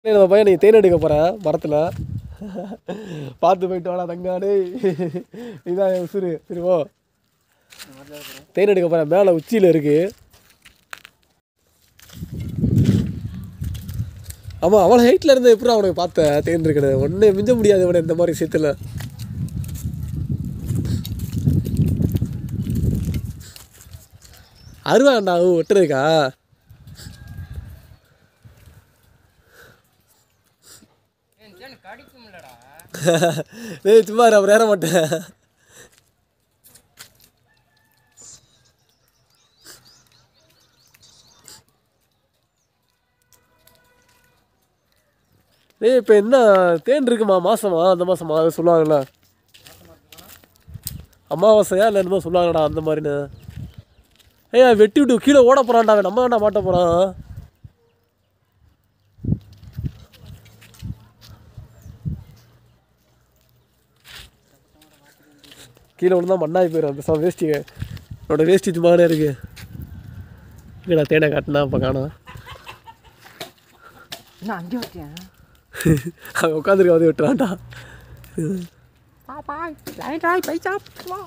இந்த பையன் நீ தேன் எடுக்க போகிறேன் மரத்தில் பார்த்து போயிட்டு வாடா தங்காடே இதான் என் உசுரு சரி போ தேன் எடுக்க போகிறேன் மேலே உச்சியில் இருக்குது ஆமாம் அவ்வளோ ஹைட்டில் இருந்து எப்படி அவனுக்கு பார்த்த தேன் இருக்கிறது ஒன்றே மிஞ்ச முடியாது இவனை இந்த மாதிரி விஷயத்தில் அருவாண்டா வெட்டுறதுக்கா கடிக்கும்லடா டேய் சும்மா இரு, அப்புறம் ஏற மாட்டேன் டேய் இப்போ என்ன தேன் இருக்குமா மாசமா அந்த மாசமா அது சொல்லுவாங்கல்ல அமாவாசையா இல்லை என்னமோ சொல்லுவாங்கடா அந்த மாதிரின்னு ஏய் வெட்டி விட்டு கீழே ஓட போகிறான்டா அவன் நம்ம வேண்டாம் மாட்ட போகிறான் கீழே விழுந்தா மண்ணாகி போயிடும் அந்த சம் வேஸ்டிங்க என்னோட வேஸ்டி சும்மானே இருக்கு இங்கடா தேனை காட்டினா இப்போ காணும் என்ன அங்கே வச்சியா அவன் உட்காந்துருக்க வந்து விட்டுறான்டா பாப்பா லைட்டாய் பைசா வா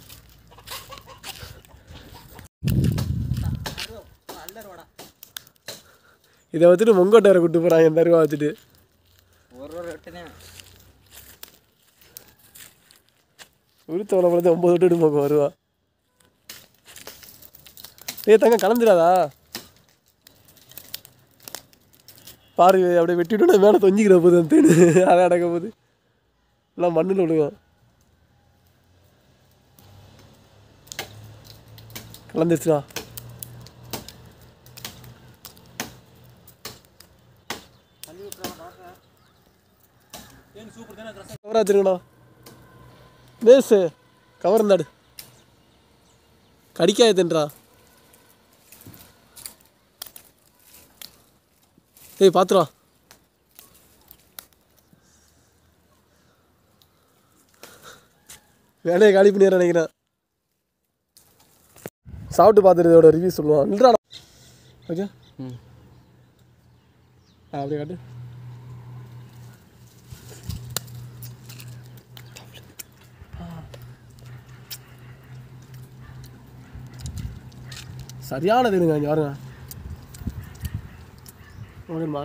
இதை வச்சுட்டு மொங்கோட்டை வேற கூட்டு போகிறான் என் தருவா வச்சுட்டு ஒரு ஒரு எட்டு தான் உளுத்தவளை பிறந்து ஒம்பது விட்டுட்டு போகும் வருவா ஏய் தங்க கலந்துடாதா பாரு அப்படியே வெட்டிட்டு மேலே தொங்கிக்கிற போது அந்த தேனு அதை அடக்க போகுது எல்லாம் மண்ணில் விழுகும் கலந்துச்சுடா கவரா வச்சிருக்கண்ணா பேசு கவர் இருந்தாடு கடிக்காது தின்றா ஏய் பாத்துடா வேலையை காலி பண்ணிடுற நினைக்கிறேன் சாப்பிட்டு பார்த்துட்டு இதோட ரிவ்யூ சொல்லுவான் நில்றாடா ஓகே ம். ஆ அப்படியே காட்டு சரியான தேனுங்க இங்கே பாருங்க ஓகேம்மா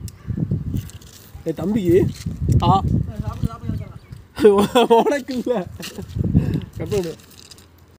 ஏ தம்பிக்கு ஆ உனக்கு இல்லை கட்டு